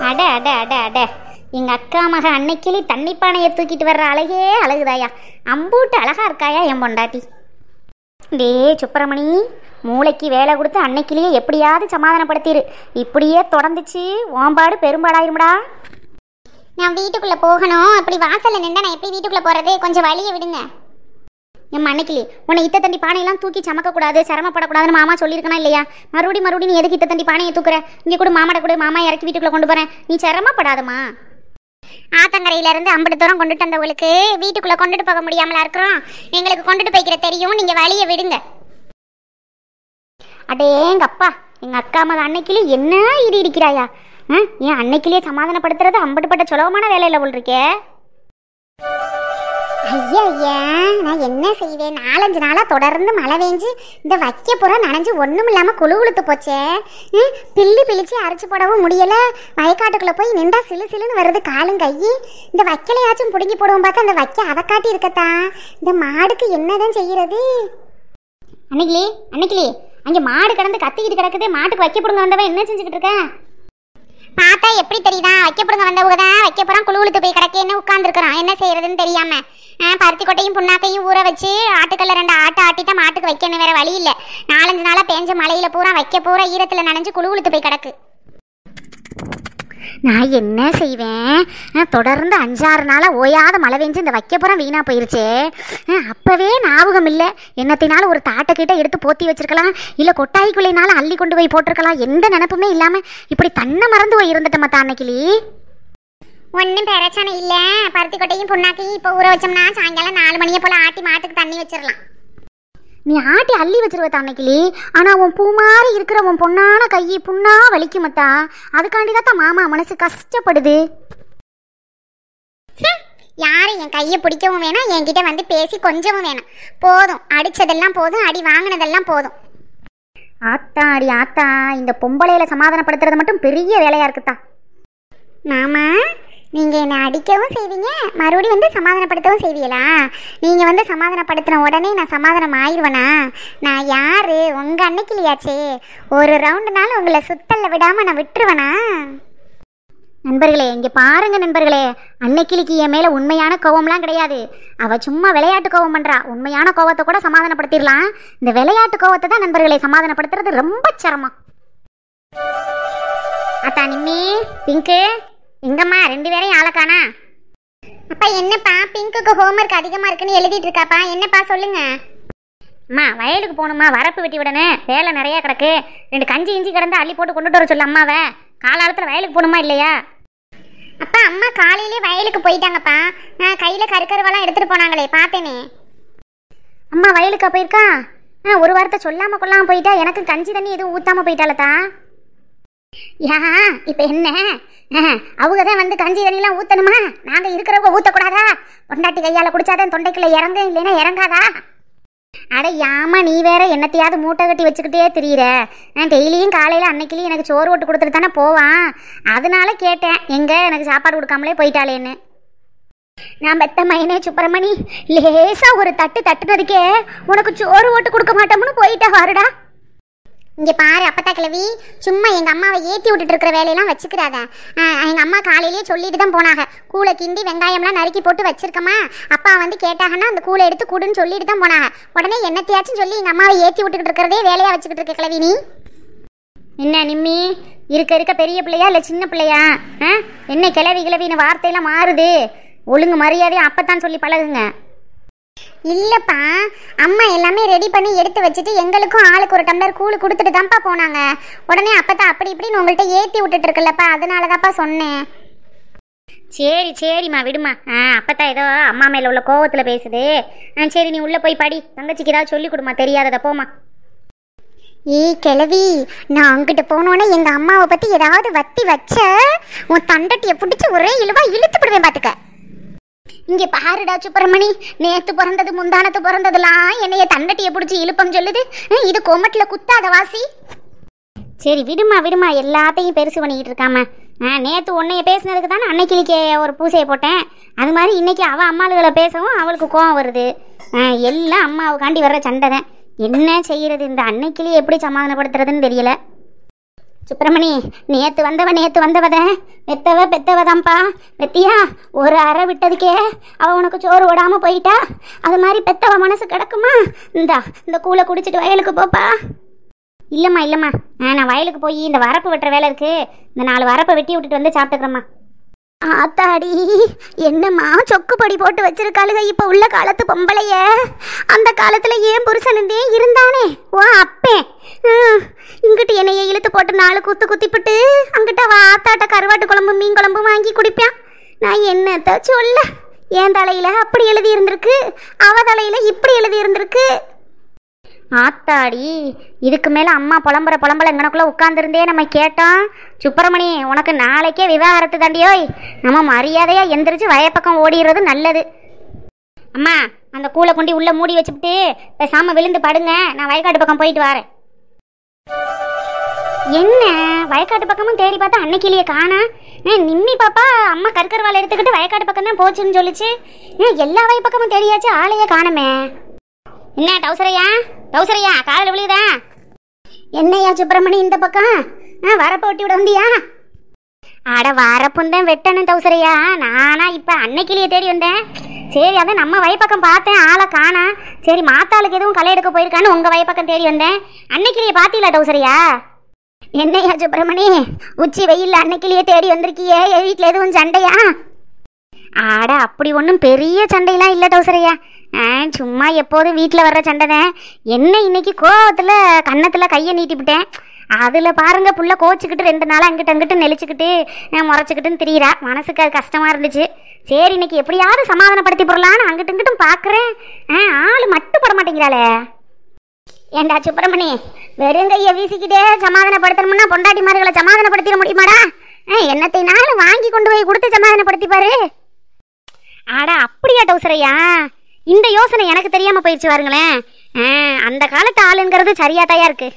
அட அட அட அட எங்க அக்கா மக அன்னைக்கிளி தண்ணி பானையை தூக்கிட்டு வர்ற அழகே அழகுதாயா அம்பூட்டு அழகா இருக்காயா என் பொண்டாட்டி டே சுப்பிரமணி மூளைக்கு வேலை கொடுத்து அன்னைக்கிலேயே எப்படியாவது சமாதானப்படுத்திடு இப்படியே தொடர்ந்துச்சு ஓம்பாடு பெரும்பாடாயிரும்டா நான் வீட்டுக்குள்ள போகணும் அப்படி வாசல்ல நின்றா நான் எப்படி வீட்டுக்குள்ள போறது கொஞ்சம் வழியை விடுங்க என் அன்னைக்கிளி உன்னை இத்த தண்டி பானையெல்லாம் தூக்கி சமக்கக்கூடாது சிரமப்படக்கூடாதுன்னு மாமா சொல்லியிருக்கனா இல்லையா மறுபடி மறுபடி நீ எதுக்கு இத்த தண்டி பானையை தூக்குற இங்கே கூட மாமாட கூட மாமா இறக்கி வீட்டுக்குள்ள கொண்டு போறேன் நீ சிரமப்படாதம்மா ஆத்தங்கரையில இருந்து அம்பது தூரம் கொண்டுட்டு வந்தவங்களுக்கு வீட்டுக்குள்ள கொண்டுட்டு போக முடியாமலா இருக்கிறோம் எங்களுக்கு கொண்டுட்டு போய்க்கிற தெரியும் நீங்க வழியை விடுங்க அடேங்கப்பா எங்க அக்கா மக அன்னைக்கிளி என்ன இடி இடிக்கிறாயா ஆ, என் அன்னைக்கிலேயே சமாதானப்படுத்துறது அம்பட்டுப்பட்ட சுலபமான வேலையில போல் இருக்கே ஐயா ஐயா நான் என்ன செய்வேன் நாலஞ்சு நாளா தொடர்ந்து மழை பெஞ்சு இந்த வைக்க புறா நனைஞ்சு ஒண்ணும் இல்லாம குழு குளுத்து போச்சே ம், பில்லு பிழிச்சு அரைச்சு போடவும் முடியல வயக்காட்டுக்குள்ள போய் நின்றா சிலு சிலுன்னு வருது காலும் கையி இந்த வைக்கலையாச்சும் பிடுங்கி போடுவோம் பார்த்தா அந்த வைக்க அதை காட்டி இருக்கத்தா இந்த மாடுக்கு என்னதான் செய்யறது அன்னைக்கிளி அன்னைக்கிளி அங்கே மாடு கடந்து கத்திக்கிட்டு கிடக்குது மாட்டுக்கு வைக்க போடுங்க வந்தவன் என்ன செஞ்சுக்கிட்டு இருக்க பார்த்தா எப்படி தெரியுதா வைக்கப்படுங்க வந்தவங்க தான் வைக்க போறான் குழு குளுத்து போய் கிடக்க என்ன உட்காந்துருக்குறான் என்ன செய்யறதுன்னு தெரியாம ஆ, பருத்தி கொட்டையும் புண்ணாக்கையும் ஊற வச்சு ஆட்டுக்கல்ல ரெண்டு ஆட்டு ஆட்டிட்டா மாட்டுக்கு வைக்கணும் வேற வழி இல்ல நாலஞ்சு நாளா பேஞ்ச மழையில பூரா வைக்க பூரா ஈரத்துல நனைஞ்சு குழு குளுத்து போய் கிடக்கு நான் என்ன செய்வேன் ஆ, தொடர்ந்து அஞ்சாறு நாளாக ஓயாத மழை பெஞ்சு இந்த வைக்கப்புறம் வீணாக போயிருச்சே ஆ, அப்பவே ஞாபகம் இல்லை என்னத்தினாலும் ஒரு தாட்டை கிட்ட எடுத்து போத்தி வச்சிருக்கலாம் இல்லை கொட்டாய்க்குள்ளைனாலும் அள்ளி கொண்டு போய் போட்டிருக்கலாம் எந்த நினப்புமே இல்லாமல் இப்படி தன்னை மறந்து போய் இருந்துட்டேன் மத்த அன்னைக்கிளி ஒன்றும் பிரச்சனை இல்ல பருத்தி கொட்டையும் புண்ணாக்கையும் இப்போ ஊற வச்சோம்னா சாயங்காலம் நாலு மணியை போல ஆட்டி மாட்டுக்கு தண்ணி வச்சிடலாம் நீ ஆட்டி அள்ளி வச்சிருவ அன்னைக்கிளி ஆனால் உன் பூ மாதிரி இருக்கிற உன் பொண்ணான கையை புண்ணா வலிக்கும் மத்தா அதுக்காண்டி தான் மாமா மனசு கஷ்டப்படுது யாரும் என் கையை பிடிக்கவும் வேணாம் என்கிட்ட வந்து பேசி கொஞ்சவும் வேணாம் போதும் அடிச்சதெல்லாம் போதும் அடி வாங்கினதெல்லாம் போதும் ஆத்தா அடி ஆத்தா இந்த பொம்பளையில சமாதானப்படுத்துறது மட்டும் பெரிய வேலையா இருக்குத்தா மாமா நீங்க என்னை அடிக்கவும் செய்வீங்க மறுபடியும் வந்து சமாதானப்படுத்தவும் செய்வீங்களா நீங்க வந்து சமாதானப்படுத்தின உடனே நான் சமாதானம் ஆயிடுவேனா நான் யாரு உங்க அன்னைக்கிலையாச்சே ஒரு ரவுண்டுனாலும் உங்களை சுத்தல்ல விடாம நான் விட்டுருவேனா நண்பர்களே இங்க பாருங்க நண்பர்களே அன்னைக்கிளிக்கு என் மேல உண்மையான கோவம்லாம் கிடையாது அவ சும்மா விளையாட்டு கோவம் பண்றா உண்மையான கோவத்தை கூட சமாதானப்படுத்திடலாம் இந்த விளையாட்டு கோவத்தை தான் நண்பர்களை சமாதானப்படுத்துறது ரொம்ப சிரமம் அத்தா நிம்மி பிங்கு எங்கம்மா ரெண்டு பேரையும் ஆளக்கானா அப்பா என்னப்பா பிங்க்குக்கு ஹோம்ஒர்க் அதிகமா இருக்குன்னு எழுதிட்டு இருக்காப்பா என்னப்பா சொல்லுங்க அம்மா வயலுக்கு போகணுமா வரப்பு வெட்டி விடணும் வேலை நிறைய கிடக்கு ரெண்டு கஞ்சி இஞ்சி கிடந்து அள்ளி போட்டு கொண்டுட்டு வர சொல்லு அம்மாவை காலாலத்தில் வயலுக்கு போகணுமா இல்லையா அப்பா அம்மா காலையிலே வயலுக்கு போயிட்டாங்கப்பா நான் கையில கருக்கருவெல்லாம் எடுத்துட்டு போனாங்களே பார்த்தேனே அம்மா வயலுக்கா போயிருக்கா ஆ ஒரு வாரத்தை சொல்லாம கொள்ளாம போயிட்டா எனக்கு கஞ்சி தண்ணி எதுவும் ஊத்தாம போயிட்டாலத்தா யா இப்போ என்ன அவங்க தான் வந்து கஞ்சி தண்ணிலாம் ஊத்தணுமா நாங்க இருக்கிறவங்க ஊத்தக்கூடாதா பொண்டாட்டி கையால குடிச்சாதான் தொண்டைக்குள்ள இறங்க இல்லைன்னா இறங்காதா அட யாமா நீ வேற என்னத்தையாவது மூட்டை கட்டி வச்சுக்கிட்டே திரியிற நான் டெய்லியும் காலையில் அன்னைக்கிலையும் எனக்கு சோறு ஓட்டு கொடுத்துட்டு தானே போவான் அதனால கேட்டேன் எங்க எனக்கு சாப்பாடு கொடுக்காமலே போயிட்டாளேன்னு நான் பெத்த மைனே சுப்பிரமணி லேசா ஒரு தட்டு தட்டுனதுக்கே உனக்கு சோறு ஓட்டு கொடுக்க மாட்டோம்னு போயிட்டா வாருடா இங்க பாரு அப்பத்தா கிழவி சும்மா எங்க அம்மாவை ஏத்தி விட்டுட்டு இருக்கிற வேலையெல்லாம் வச்சுக்கிறாத ஆஹ், எங்க அம்மா காலையிலேயே சொல்லிட்டு தான் போனாங்க கூளை கிண்டி வெங்காயம்லாம் நறுக்கி போட்டு வச்சிருக்கமா அப்பா வந்து கேட்டாங்கன்னா அந்த கூளை எடுத்து கூடுன்னு சொல்லிட்டு தான் போனாங்க உடனே என்னத்தையாச்சும் சொல்லி எங்க அம்மாவை ஏத்தி விட்டுக்கிட்டு இருக்கிறதே வேலையா வச்சுக்கிட்டு இருக்க கிழவி நீ என்ன நிம்மி இருக்க இருக்க பெரிய பிள்ளையா இல்லை சின்ன பிள்ளையா ஆ என்ன கிளவி கிளவின்னு வார்த்தையெல்லாம் மாறுது ஒழுங்கு மரியாதையும் அப்பத்தான் சொல்லி பழகுங்க இல்லப்பா அம்மா எல்லாமே ரெடி பண்ணி எடுத்து வச்சுட்டு எங்களுக்கும் ஆளுக்கு ஒரு டம்ளர் கூழ் கொடுத்துட்டு தான்ப்பா போனாங்க உடனே அப்பதான் அப்படி இப்படின்னு உங்கள்கிட்ட ஏத்தி விட்டுட்டு இருக்குல்லப்பா அதனால தான்ப்பா சொன்னேன் சரி சரிம்மா விடுமா ஆ அப்பத்தான் ஏதோ அம்மா மேலே உள்ள கோவத்தில் பேசுது ஆ சரி நீ உள்ளே போய் படி தங்கச்சிக்கு ஏதாவது சொல்லி கொடுமா தெரியாததை போமா ஏய் கிழவி நான் அங்கிட்ட போனோன்னே எங்க அம்மாவை பத்தி ஏதாவது வத்தி வச்ச உன் தண்டட்டியை பிடிச்சி ஒரே இழுவா இழுத்து விடுவேன் பாத்துக்க இங்கே பாருடா சுப்பிரமணி நேத்து பிறந்தது முந்தானத்து பிறந்ததுலாம் என்னைய தண்டட்டியை பிடிச்சி இழுப்பம் சொல்லுது ஹம், இது கொமட்டில் குத்தாத வாசி சரி விடுமா விடுமா எல்லாத்தையும் பெருசு பண்ணிக்கிட்டு இருக்காம ஆ நேற்று உன்னைய பேசினதுக்கு தானே அன்னைக்கிளிக்கு ஒரு பூசையை போட்டேன் அது மாதிரி இன்னைக்கு அவள் அம்மாளுகளை பேசவும் அவளுக்கு கோவம் வருது ஆ எல்லாம் அம்மாவுக்காண்டி வர்ற சண்டை தான் என்ன செய்யறது இந்த அன்னைக்கிளி எப்படி சமாதானப்படுத்துறதுன்னு தெரியல சுப்பிரமணி நேத்து வந்தவ நேத்து வந்தவத பெத்தவ பெத்தவதான்ப்பா பெத்தியா ஒரு அறை விட்டதுக்கே அவ உனக்கு சோறு விடாம போயிட்டா அது மாதிரி பெத்தவ மனசு கிடக்குமா இந்தா இந்த கூலை குடிச்சிட்டு வயலுக்கு போப்பா இல்லைம்மா இல்லைம்மா ஆ நான் வயலுக்கு போய் இந்த வரப்பு வெட்டுற வேலை இருக்கு இந்த நாலு வரப்பை வெட்டி விட்டுட்டு வந்து சாப்பிட்டுக்கிறேம்மா ஆத்தாடி என்னம்மா சொக்குப்பொடி போட்டு வச்சிருக்காளுக இப்ப உள்ள காலத்து பொம்பளைய அந்த காலத்துல ஏன் புருஷனுந்தே இருந்தானே ஓ அப்பே ஹம், இங்கிட்டு என்னைய இழுத்து போட்டு நாலு குத்து குத்திப்புட்டு அங்கிட்ட அவ ஆத்தாட்ட கருவாட்டு குழம்பு மீன் குழம்பு வாங்கி குடிப்பான் நான் என்னத்த சொல்ல என் தலையில அப்படி எழுதி இருந்திருக்கு அவ தலையில இப்படி எழுதி இருந்திருக்கு ஆத்தாடி இதுக்கு மேல அம்மா புலம்புற புலம்பல எங்கனக்குள்ள உட்காந்துருந்தே நம்ம கேட்டோம் சுப்பிரமணி உனக்கு நாளைக்கே விவாகரத்து தாண்டியோய் நம்ம மரியாதையா எந்திரிச்சு வயப்பக்கம் ஓடிடுறது நல்லது அம்மா அந்த கூலை கொண்டு உள்ள மூடி வச்சுப்புட்டு பேசாம விழுந்து படுங்க நான் வயக்காட்டு பக்கம் போயிட்டு வரேன் என்ன வயக்காட்டு பக்கமும் தேடி பார்த்தா அன்னைக்கிலேயே காணா நிம்மி பாப்பா அம்மா கற்கருவால் எடுத்துக்கிட்டு வயக்காட்டு பக்கம் தான் போச்சுன்னு சொல்லிச்சு ஏன் எல்லா வய பக்கமும் தேடியாச்சு ஆளையே காணமே என்ன டவுசரையா டவுசரையா காலையில் விழுகுதா என்னையா சுப்பிரமணி இந்த பக்கம் ஆ வரப்ப ஒட்டி விட வந்தியா அட வரப்புந்தேன் வெட்டணும் டவுசரையா நானா இப்போ அன்னைக்கிலேயே தேடி வந்தேன் சரி அதான் நம்ம வயப்பக்கம் பார்த்தேன் ஆளை காணா சரி மாத்தாளுக்கு எதுவும் களை எடுக்க போயிருக்கான்னு உங்கள் வயப்பக்கம் தேடி வந்தேன் அன்னைக்கிலேயே பார்த்தீங்களா டவுசரையா என்னையா சுப்பிரமணி உச்சி வெயில் அன்னைக்கிலேயே தேடி வந்திருக்கியே என் வீட்டில் எதுவும் சண்டையா ஆட அப்படி ஒன்றும் பெரிய சண்டையெல்லாம் இல்லை டவுசரையா ஆ சும்மா எப்போதும் வீட்டில் வர்ற சண்டை தான் என்ன இன்னைக்கு கோவத்தில் கன்னத்தில் கையை நீட்டிவிட்டேன் அதில் பாருங்க புள்ள கோச்சிக்கிட்டு ரெண்டு நாளாக அங்கிட்டு அங்கிட்டு நெளிச்சுக்கிட்டு அஹ், முறைச்சிக்கிட்டுன்னு திரியிறா மனசுக்கு அது கஷ்டமாக இருந்துச்சு சரி இன்னைக்கு எப்படியாவது சமாதானப்படுத்தி போடலான்னு அங்கிட்டு இங்கிட்டும் பார்க்குறேன் ஆ ஆள் மட்டும் போட மாட்டேங்கிறாளே ஏண்டா சுப்பிரமணி வெறும் கையை வீசிக்கிட்டே சமாதானப்படுத்தணும்னா பொண்டாட்டி மார்களை சமாதானப்படுத்திட முடியுமாடா ஆ, என்னத்தைனாலும் வாங்கி கொண்டு போய் கொடுத்து சமாதானப்படுத்தி பாரு ஆடா அப்படியா டவுசரையா இந்த யோசனை எனக்கு தெரியாம போயிடுச்சு பாருங்களேன் ஆ, அந்த காலத்து ஆளுங்கிறது சரியா தயா இருக்கு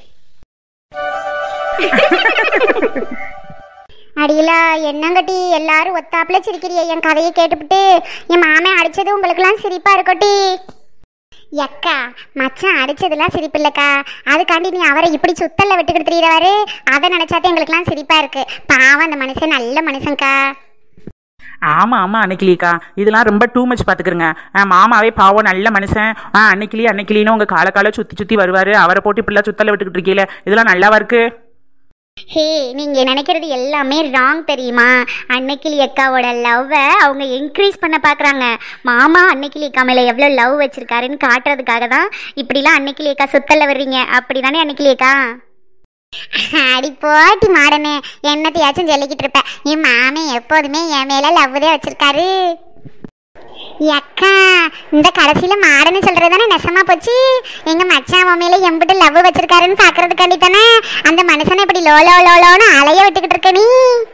அடியில என்னங்கட்டி எல்லாரும் ஒத்தாப்புல சிரிக்கிறிய என் கதையை கேட்டுப்புட்டு என் மாமன் அடிச்சது உங்களுக்குலாம் சிரிப்பா இருக்கட்டி எக்கா மச்சான் அடிச்சதுலாம் சிரிப்பு இல்லக்கா அதுக்காண்டி நீ அவரை இப்படி சுத்தல்ல விட்டுக்கிட்டு திரியிறவாரு அதை நினைச்சாதான் எங்களுக்குலாம் சிரிப்பா இருக்கு பாவம் அந்த மனுஷன் நல்ல மனுஷன்க்கா ஆமாம் ஆமாம் அன்னைக்கிளிக்கா இதெல்லாம் ரொம்ப டூ மச் பார்த்துக்கிறங்க மாமாவே பாவம் நல்ல மனுஷன் ஆ அன்னைக்கிளி அன்னைக்கிளின்னு உங்கள் கால கால சுற்றி சுற்றி வருவார் அவரை போட்டு இப்படிலாம் சுத்தல விட்டுக்கிட்டு இருக்கீங்களே இதெல்லாம் நல்லாவா இருக்கு ஹே நீங்க நினைக்கிறது எல்லாமே ராங் தெரியுமா அன்னைக்கிளி அக்காவோட லவ்வை அவங்க இன்க்ரீஸ் பண்ண பார்க்குறாங்க மாமா அன்னைக்கிளி அக்கா மேலே எவ்வளோ லவ் வச்சிருக்காருன்னு காட்டுறதுக்காக தான் இப்படிலாம் அன்னைக்கிளி அக்கா சுத்தல வர்றீங்க அப்படி தானே அன்னைக்கிளி அக்கா அடி போட்டி மாடனே என்னத்தையாச்சும் சொல்லிக்கிட்டு இருப்ப என் மாமன் எப்போதுமே என் மேல லவ் தான் வச்சிருக்காரு அக்கா இந்த கடைசியில மாடன்னு சொல்றது தானே நெசமா போச்சு எங்க மச்சான் உன் மேல எம்பிட்டு லவ் வச்சிருக்காருன்னு பாக்குறதுக்காண்டி தானே அந்த மனுஷனை இப்படி லோ லோ லோ லோன்னு அலைய விட்டுக்கிட்டு இருக்க நீ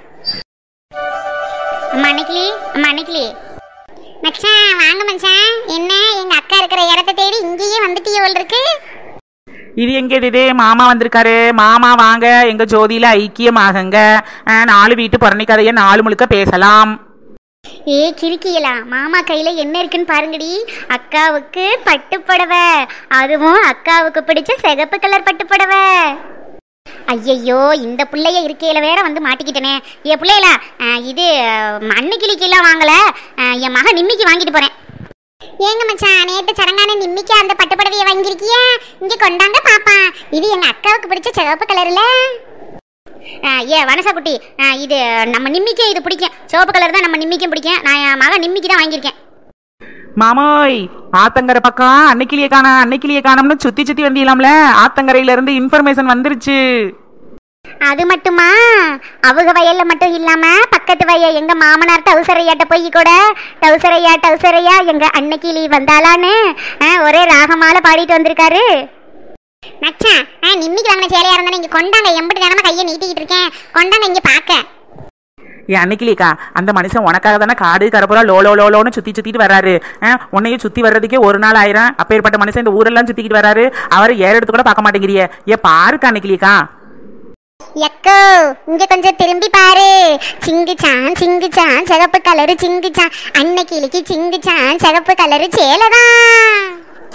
அம்மா அன்னைக்கிளி அம்மா அன்னைக்கிளி மச்சான் வாங்க மச்சான் என்ன எங்க அக்கா இருக்கிற இடத்த தேடி இங்கேயே வந்துட்டியே போல் இருக்கு இது எங்கே இது மாமா வந்திருக்காரு மாமா வாங்க எங்கள் ஜோதியில் ஐக்கியமாகுங்க ஆ, நாலு வீட்டு புறணி கதையை நாலு முழுக்க பேசலாம் ஏ கிறுக்கியலா மாமா கையில என்ன இருக்குன்னு பாருங்கடி அக்காவுக்கு பட்டுப்புடவை அதுவும் அக்காவுக்கு பிடிச்ச சிகப்பு கலர் பட்டுப்புடவை ஐயையோ இந்த பிள்ளைய இருக்கையில வேற வந்து மாட்டிக்கிட்டனே ஏ பிள்ளைகளா அஹ், இது அன்னைக்கிளிக்கெல்லாம் வாங்கல அஹ், என் மகன் நிம்மிக்கு வாங்கிட்டு போறேன் ஏங்க மச்சான் நேத்து சடங்கான நிம்மிக்கு அந்த பட்டுப்புடவைய வாங்கியிருக்கியா இங்க கொண்டாங்க பாப்பா இது எங்க அக்காவுக்கு பிடிச்ச சிவப்பு கலர்ல அஹ், ஏ வனசா குட்டி அஹ், இது நம்ம நிம்மிக்கே இது பிடிக்கும் சிவப்பு கலர் தான் நம்ம நிம்மிக்கும் பிடிக்கும் நான் என் மகன் நிம்மிக்கு தான் வாங்கியிருக்கேன் மாமோய் ஆத்தங்கரை பக்கம் அன்னைக்கிளியை காண அன்னைக்கிளியை காணோம்னு சுற்றி சுற்றி வண்டியலாம்ல ஆத்தங்கரையிலேருந்து இன்ஃபர்மேஷன் வந்துருச்சு அது மட்டுமா அவங்க வயல்ல மட்டும் இல்லாம பக்கத்து வய எங்க மாமனார் டவுசரையாட்ட போய் கூட டவுசரையா டவுசரையா எங்க அன்னைக்கிளி வந்தாளான்னு ஆ, ஒரே ராகமால பாடிட்டு வந்திருக்காரு மச்சான் ஆ நிம்மிக்கு வாங்கின சேலையா இருந்தா இங்க கொண்டாங்க எம்பிட்டு நேரமா கையை நீட்டிக்கிட்டு இருக்கேன் கொண்டாங்க இங்க பாக்க ஏன் அன்னைக்கிளிக்கா அந்த மனுஷன் உனக்காக தானே காடு கரப்புறா லோ லோ லோ லோன்னு சுற்றி சுற்றிட்டு வர்றாரு ஆ, உன்னையும் சுற்றி வர்றதுக்கே ஒரு நாள் ஆயிரம் அப்பேற்பட்ட மனுஷன் இந்த ஊரெல்லாம் சுற்றிக்கிட்டு வர்றாரு அவரை ஏற எடுத்து கூட பார்க்க மாட்டேங்கிறியே ஏ பாருக்கா அன்னைக்கிளிக்கா எக்கோ இங்க கொஞ்சம் திரும்பி பாரு சிங்குச்சான் சிங்குச்சான் சிகப்பு கலரு சிங்குச்சான் அன்னைக்கிளிக்கு சிங்குச்சான் சிகப்பு கலரு சேலைதான்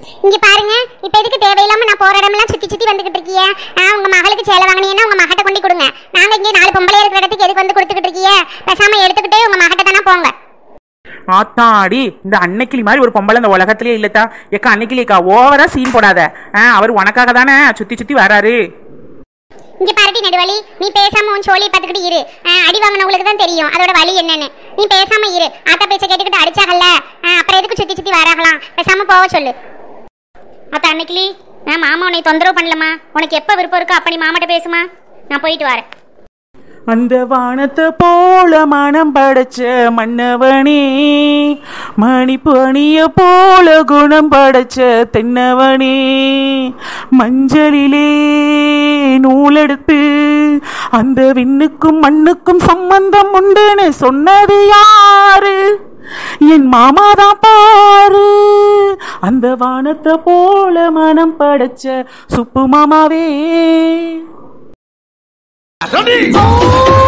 இங்க பாருங்க இப்ப எதுக்கு தேவையில்லாம நான் போற இடமெல்லாம் சுத்தி சுத்தி வந்துகிட்டு இருக்கிய ஆ, உங்க மகளுக்கு சேலை வாங்கினீங்கன்னா உங்க மகட்ட கொண்டு கொடுங்க நாங்க இங்க நாலு பொம்பளை இருக்கிற இடத்துக்கு எதுக்கு வந்து கொடுத்துக்கிட்டு இருக்கிய பேசாம எடுத்துக்கிட்டு உங்க மகட்ட தானே போங்க ஆத்தாடி இந்த அன்னைக்கிளி மாதிரி ஒரு பொம்பளை இந்த உலகத்திலேயே இல்லத்தா ஏக்கா அன்னைக்கிளிக்கா ஓவரா சீன் போடாத ஆ, அவர் உனக்காக தானே சுத்தி சுத்தி வராரு இங்க பாருடி நெடுவலி நீ பேசாம உன் சோழியை பார்த்துக்கிட்டு இரு ஆ, அடி வாங்கினவங்களுக்கு தான் தெரியும் அதோட வலி என்னன்னு நீ பேசாம இரு ஆத்தா பேச்ச கேட்டுக்கிட்டு அடிச்சாகல்ல ஆ, அப்புறம் எதுக்கு சுத்தி சுத்தி வராகலாம் பேசாம போக சொல்லு அத்த அன்னைக்கிளி நான் மாமா உன்னை தொந்தரவு பண்ணலமா உனக்கு எப்போ விருப்பம் இருக்கோ அப்ப நீ மாமாட்ட பேசுமா நான் போயிட்டு வரேன் அந்த வானத்தை போல மனம் படைச்ச மன்னவனே மணிப்பணிய போல குணம் படைச்ச தென்னவனே மஞ்சளிலே நூலெடுத்து அந்த விண்ணுக்கும் மண்ணுக்கும் சம்பந்தம் உண்டுன்னு சொன்னது யாரு என் மாமாதான் பாரு அந்த வானத்தை போல மனம் படைச்ச சுப்பு மாமாவே ஓ